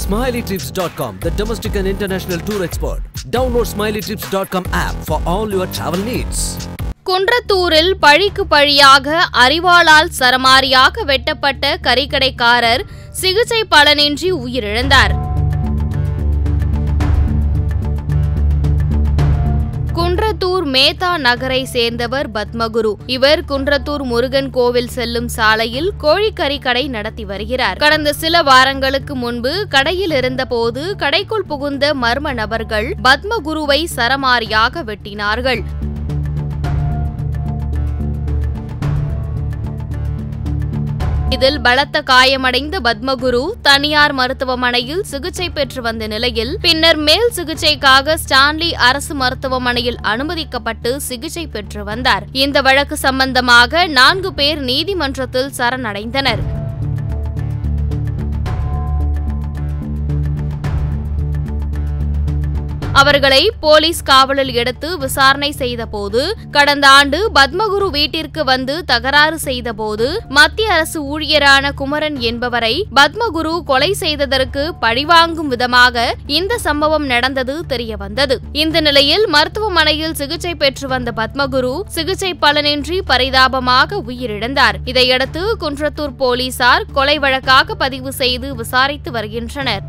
SmileyTrips.com, the domestic and international tour expert. Download SmileyTrips.com app for all your travel needs. குன்றத்தூரில் பழிக்கு பழியாக அரிவாளால் சரமாரியாக வெட்டப்பட்ட கறிக்கடைக்காரர் சிகிச்சை பலனின்றி உயிரிழந்தார் குன்றத்தூர் மேத்தா நகரை சேர்ந்தவர் பத்மகுரு இவர் குன்றத்தூர் முருகன் கோவில் செல்லும் சாலையில் கோழிக்கறி கடை நடத்தி வருகிறார் கடந்த சில வாரங்களுக்கு முன்பு கடையில் இருந்தபோது கடைக்குள் புகுந்த மர்ம நபர்கள் பத்மகுருவை சரமாரியாக வெட்டினார்கள் இதில் பலத்த காயமடைந்த பத்மகுரு தனியார் மருத்துவமனையில் சிகிச்சை பெற்று வந்த நிலையில் பின்னர் மேல் சிகிச்சைக்காக ஸ்டான்லி அரசு மருத்துவமனையில் அனுமதிக்கப்பட்டு சிகிச்சை பெற்று வந்தார் இந்த வழக்கு சம்பந்தமாக நான்கு பேர் நீதிமன்றத்தில் சரணடைந்தனர் அவர்களை போலீஸ் காவலில் எடுத்து விசாரணை செய்தபோது கடந்த ஆண்டு பத்மகுரு வீட்டிற்கு வந்து தகராறு செய்தபோது மத்திய அரசு ஊழியரான குமரன் என்பவரை பத்மகுரு கொலை செய்ததற்கு பழிவாங்கும் விதமாக இந்த சம்பவம் நடந்தது தெரியவந்தது இந்த நிலையில் மருத்துவமனையில் சிகிச்சை பெற்று வந்த பத்மகுரு சிகிச்சை பலனின்றி பரிதாபமாக உயிரிழந்தார் இதையடுத்து குன்றத்தூர் போலீசார் கொலை வழக்காக பதிவு செய்து விசாரித்து வருகின்றனர்